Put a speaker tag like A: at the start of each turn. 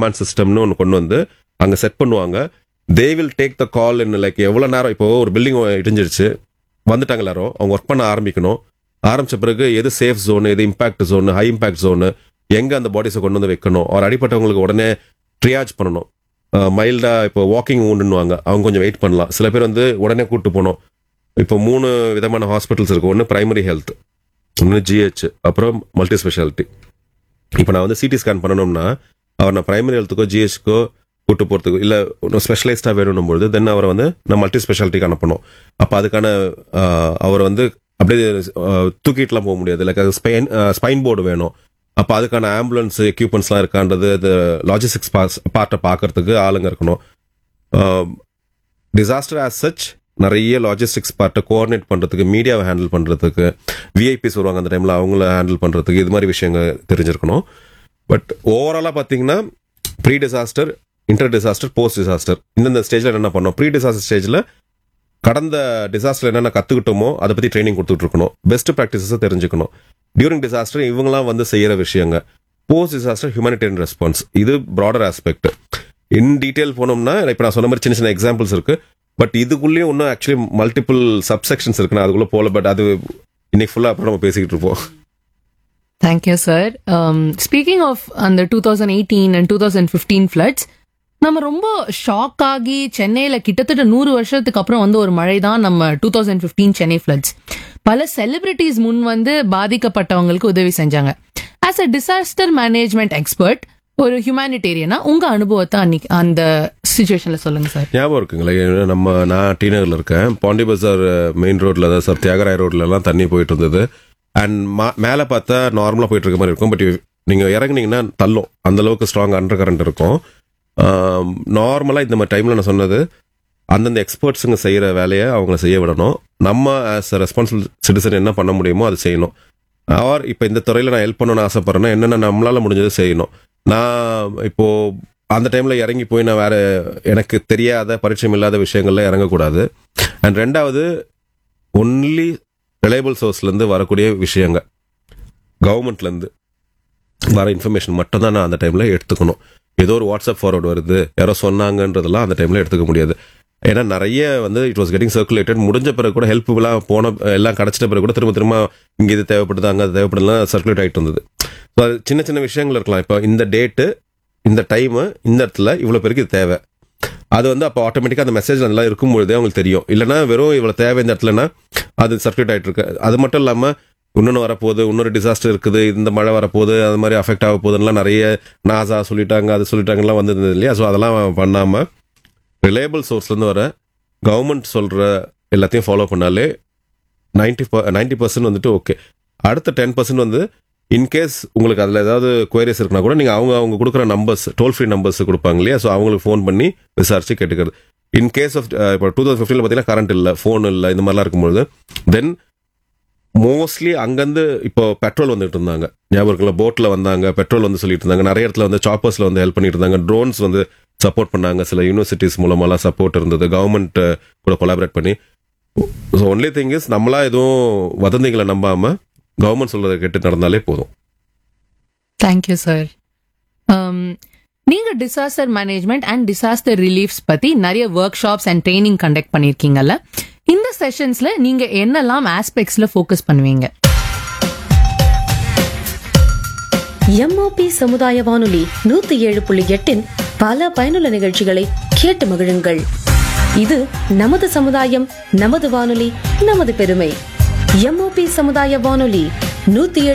A: command சிஸ்டம்னு ஒன்று கொண்டு வந்து அங்கே செட் பண்ணுவாங்க they will take the call in like எவ்வளோ நேரம் இப்போ ஒரு பில்டிங் இடிஞ்சிருச்சு வந்துட்டாங்க எல்லாரும் அவங்க ஒர்க் பண்ண ஆரம்பிக்கணும் ஆரம்பிச்ச பிறகு எது சேஃப் ஜோன் எது impact zone high impact zone எங்கே அந்த பாடிஸை கொண்டு வந்து வைக்கணும் ஒரு அடிப்பட்டவங்களுக்கு உடனே ட்ரியாஜ் பண்ணணும் மைல்டா இப்போ வாக்கிங் ஊண்டுன்னுவாங்க அவங்க கொஞ்சம் வெயிட் பண்ணலாம் சில பேர் வந்து உடனே கூட்டு போகணும் இப்போ மூணு விதமான ஹாஸ்பிட்டல்ஸ் இருக்கு ஒன்று பிரைமரி ஹெல்த் ஒன்று ஜிஹெச் அப்புறம் மல்டி ஸ்பெஷாலிட்டி இப்போ நான் வந்து சிடி ஸ்கேன் பண்ணணும்னா அவர் நான் பிரைமரி ஹெல்த்துக்கோ ஜிஹெச்க்கோ கூட்டு போகிறதுக்கோ இல்லை இன்னும் ஸ்பெஷலைஸ்டாக வேணும்னும் பொழுது தென் அவரை வந்து நான் மல்டி ஸ்பெஷாலிட்டிக்கு அனுப்பணும் அப்போ அதுக்கான ஆஹ், அவர் வந்து அப்படியே ஆஹ், தூக்கிட்டுலாம் போக முடியாது லைக் அது ஸ்பைன் ஸ்பைன் போர்டு வேணும் அப்போ அதுக்கான ஆம்புலன்ஸ் எக்யூப்மெண்ட்ஸ்லாம் இருக்கான்றது அது லாஜிஸ்டிக்ஸ் பார்ட்டை பார்க்கறதுக்கு ஆளுங்க இருக்கணும் டிசாஸ்டர் ஆஸ் சச் நிறைய லாஜிஸ்டிக்ஸ் பார்ட்டை கோஆர்டினேட் பண்ணுறதுக்கு மீடியாவை ஹேண்டில் பண்ணுறதுக்கு விஐபிஸ் வருவாங்க அந்த டைமில் அவங்கள ஹேண்டில் பண்ணுறதுக்கு இது மாதிரி விஷயங்கள் தெரிஞ்சிருக்கணும் பட் ஓவராலாக பார்த்தீங்கன்னா pre disaster inter disaster post disaster இந்தந்த ஸ்டேஜில் என்ன பண்ணோம் ப்ரீ டிசாஸ்டர் ஸ்டேஜில் கடந்த டிசாஸ்டர் என்னென்ன கற்றுக்கிட்டோமோ அதை பற்றி ட்ரைனிங் கொடுத்துட்டு இருக்கணும் பெஸ்ட் ப்ராக்டிசஸை தெரிஞ்சுக்கணும் டியூரிங் டிசாஸ்டர் இவங்களாம் வந்து செய்கிற விஷயங்க போஸ்ட் டிசாஸ்டர் ஹியூமனிடேரியன் ரெஸ்பான்ஸ் இது ப்ராடர் ஆஸ்பெக்ட் இன் டீட்டெயில் போனோம்னா இப்போ நான் சொன்ன மாதிரி சின்ன சின்ன எக்ஸாம்பிள்ஸ் இருக்கு பட் இதுக்குள்ளேயும் இன்னும் ஆக்சுவலி மல்டிபிள் சப்செக்ஷன்ஸ் இருக்கு நான் அதுக்குள்ளே போகல பட் அது இன்னைக்கு ஃபுல்லாக அப்புறம் நம்ம பேசிக்கிட்டு இருப்போம்
B: தேங்க்யூ சார் ஸ்பீக்கிங் ஆஃப் அந்த two thousand eighteen and two thousand fifteen floods நம்ம ரொம்ப ஷாக் ஆகி சென்னையில கிட்டத்தட்ட நூறு வருஷத்துக்கு அப்புறம் வந்து ஒரு மழை தான் நம்ம two thousand fifteen Chennai floods பல செலிபிரிட்டிஸ் முன் வந்து பாதிக்கப்பட்டவங்களுக்கு உதவி செஞ்சாங்க as a disaster management expert ஒரு ஹியூமானிட்டேரியனா உங்க அனுபவத்தை அன்னைக்கு அந்த சுச்சுவேஷன்ல சொல்லுங்க சார்
A: ஞாபகம் இருக்குங்களா ஏன்னா நம்ம நான் டி நகரில் இருக்கேன் பாண்டி பஜார் மெயின் ரோட்ல தான் சார் தியாகராய ரோட்ல எல்லாம் தண்ணி போயிட்டு இருந்தது அண்ட் மேலே பார்த்தா நார்மலாக போயிட்டு இருக்க மாதிரி இருக்கும் பட் நீங்கள் இறங்குனீங்கன்னா தள்ளும் அந்த அளவுக்கு ஸ்ட்ராங் அண்டர் கரண்ட் இருக்கும் நார்மலாக இந்த மாதிரி டைமில் நான் சொன்னது அந்தந்த எக்ஸ்பர்ட்ஸுங்க செய்கிற வேலையை அவங்கள செய்ய விடணும் நம்ம ஆஸ் அ ரெஸ்பான்சிபிள் சிட்டிசன் என்ன பண்ண முடியுமோ அதை செய்யணும் ஆர் இப்போ இந்த துறையில் நான் ஹெல்ப் பண்ணணும்னு ஆசைப்படுறேன்னா என்னென்ன நம்மளால முடிஞ்சதை செய்யணும் நான் இப்போ அந்த டைம்ல இறங்கி போய் நான் வேற எனக்கு தெரியாத பரிச்சயம் இல்லாத விஷயங்கள்ல இறங்கக்கூடாது அண்ட் ரெண்டாவது ஒன்லி ரிலையபிள் சோர்ஸ்லேருந்து வரக்கூடிய விஷயங்க கவர்மெண்ட்லேருந்து வர இன்ஃபர்மேஷன் மட்டும் தான் நான் அந்த டைம்ல எடுத்துக்கணும் ஏதோ ஒரு வாட்ஸ்அப் ஃபார்வர்ட் வருது யாரோ சொன்னாங்கன்றதெல்லாம் அந்த டைம்ல எடுத்துக்க முடியாது ஏன்னா நிறைய வந்து இட் வாஸ் கெட்டிங் சர்க்குலேட்டட் முடிஞ்ச பிறகு கூட ஹெல்ப்ஃபுல்லாக போன எல்லாம் கிடைச்சிட்ட பிறகு கூட திரும்ப திரும்ப இங்கே இது தேவைப்படுது அங்கே அது தேவைப்படுதுலாம் சர்க்குலேட் ஆகிட்டு இருந்தது ஸோ அது சின்ன சின்ன விஷயங்கள் இருக்கலாம் இப்போ இந்த டேட்டு இந்த டைமு இந்த இடத்துல இவ்வளோ பேருக்கு இது தேவை அது வந்து அப்போ ஆட்டோமேட்டிக்காக அந்த மெசேஜ் நல்லா இருக்கும்பொழுதே அவங்களுக்கு தெரியும் இல்லைன்னா வெறும் இவ்வளோ தேவை இந்த இடத்துலனா அது சர்க்குலேட் ஆகிட்டு இருக்கு அது மட்டும் இல்லாமல் இன்னொன்று வரப்போகுது இன்னொரு டிசாஸ்டர் இருக்குது இந்த மழை வரப்போகுது அது மாதிரி அஃபெக்ட் ஆக போகுதுலாம் நிறைய நாசா சொல்லிட்டாங்க அது சொல்லிட்டாங்கலாம் வந்திருந்தது இல்லையா ஸோ அதெல்லாம் பண்ணாமல் ரிலையபிள் சோர்ஸ்லேருந்து வர கவர்மெண்ட் சொல்கிற எல்லாத்தையும் ஃபாலோ பண்ணாலே நைன்டி நைன்டி பர்சன்ட் வந்துட்டு ஓகே அடுத்த டென் பர்சன்ட் வந்து இன்கேஸ் உங்களுக்கு அதில் ஏதாவது குவைரிஸ் இருக்குன்னா கூட நீங்கள் அவங்க அவங்க கொடுக்குற நம்பர்ஸ் டோல் ஃப்ரீ நம்பர்ஸ் கொடுப்பாங்க இல்லையா ஸோ அவங்களுக்கு ஃபோன் பண்ணி விசாரிச்சு கேட்டுக்கிறது இன் கேஸ் ஆஃப் இப்போ டூ தௌசண்ட் ஃபிஃப்டீனில் பார்த்தீங்கன்னா கரண்ட் இல்லை ஃபோன் இல்லை இந்த மாதிரிலாம் இருக்கும்பொழுது தென் மோஸ்ட்லி அங்கேருந்து இப்போ பெட்ரோல் வந்துட்டு இருந்தாங்க ஞாபகம் இருக்குல்ல போட்டில் வந்தாங்க பெட்ரோல் வந்து சொல்லிட்டு இருந்தாங்க நிறைய இடத்துல வந்து சாப்பர்ஸில் வந்து ஹெல்ப் பண்ணிட்டு இருந்தாங்க ட்ரோன்ஸ் வந்து சப்போர்ட் பண்ணாங்க சில யூனிவர்சிட்டிஸ் மூலமாலாம் சப்போர்ட் இருந்தது கவர்மெண்ட் கூட கொலாபரேட் பண்ணி ஸோ ஒன்லி திங் இஸ் நம்மளா எதுவும் வதந்திகளை நம்பாம கவர்மெண்ட் சொல்றதை கேட்டு நடந்தாலே போதும்
B: தேங்க்யூ சார் நீங்க disaster management and disaster reliefs பத்தி நிறைய workshops and training conduct பண்ணிருக்கீங்கல்ல இந்த செஷன்ஸ்ல நீங்க என்னெல்லாம் ஆஸ்பெக்ட்ஸ்ல ஃபோக்கஸ் பண்ணுவீங்க
C: எம்ஓபி சமுதாய வானொலி நூத்தி ஏழு புள்ளி எட்டின் பல பயனுள்ள நிகழ்ச்சிகளை கேட்டு மகிழுங்கள் இது நமது சமுதாயம் நமது வானொலி நமது பெருமை எம்ஓபி சமுதாய வானொலி நூத்தி ஏழு